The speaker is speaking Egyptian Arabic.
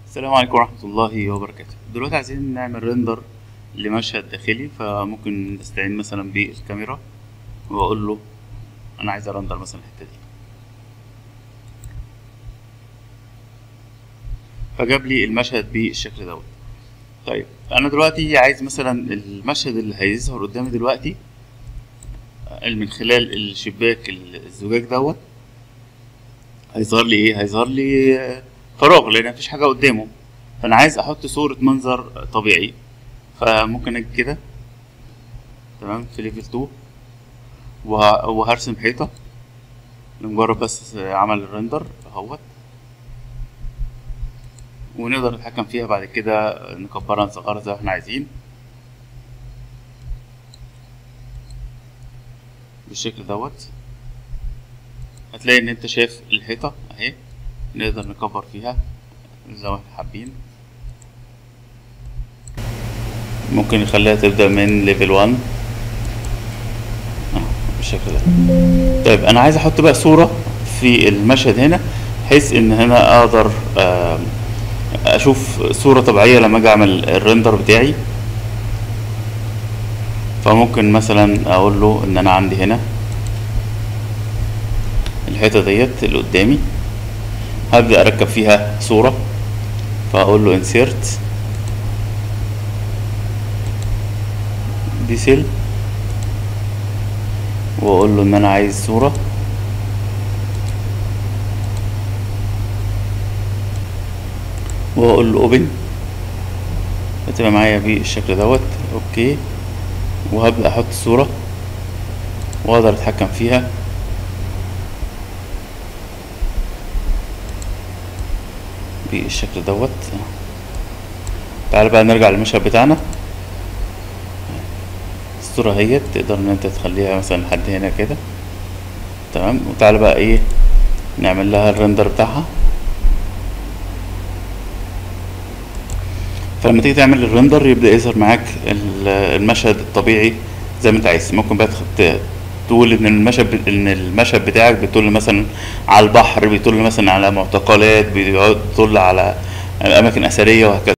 السلام عليكم ورحمة الله وبركاته دلوقتي عايزين نعمل ريندر لمشهد داخلي فممكن نستعين مثلا بالكاميرا واقول له انا عايز ارندر مثلا الحتة دي فجاب لي المشهد بالشكل دوت طيب انا دلوقتي عايز مثلا المشهد اللي هيظهر قدامي دلوقتي من خلال الشباك الزجاج دوت هيظهر لي ايه هيظهر لي فراغ لان مفيش حاجه قدامه فانا عايز احط صوره منظر طبيعي فممكن اجي كده تمام في ليفل 2 وه- وهرسم حيطه لمجرد بس عمل الرندر اهوت ونقدر نتحكم فيها بعد كده نكبرها نصغرها زي ما احنا عايزين بالشكل دوت هتلاقي ان انت شايف الحيطة اهي نقدر نكبر فيها زي ما احنا حابين ممكن نخليها تبدأ من ليفل 1 اهو بالشكل ده طيب انا عايز احط بقى صورة في المشهد هنا بحيث ان هنا اقدر آم، اشوف صورة طبيعية لما اجي اعمل الريندر بتاعي فممكن مثلا اقول له ان انا عندي هنا الحيطة ديت اللي قدامي هبدأ اركب فيها صورة فاقول له insert دي سيل واقول له ان انا عايز صورة واقول له open هتبقى معايا بالشكل دوت اوكي وهبدأ احط الصورة واقدر اتحكم فيها بالشكل دوت تعال بقى نرجع للمشهد بتاعنا الصورة اهيت تقدر ان انت تخليها مثلا لحد هنا كده تمام وتعالى بقى ايه نعمل لها الرندر بتاعها فلما تيجي تعمل الرندر يبدأ يظهر معاك ال- المشهد الطبيعي زي ما انت عايز ممكن بقى تخ- تقول ان المشهد ب- ان المشهد بتاعك بيطل مثلا على البحر بيطل مثلا على معتقلات بيطل على اماكن اثريه وهكذا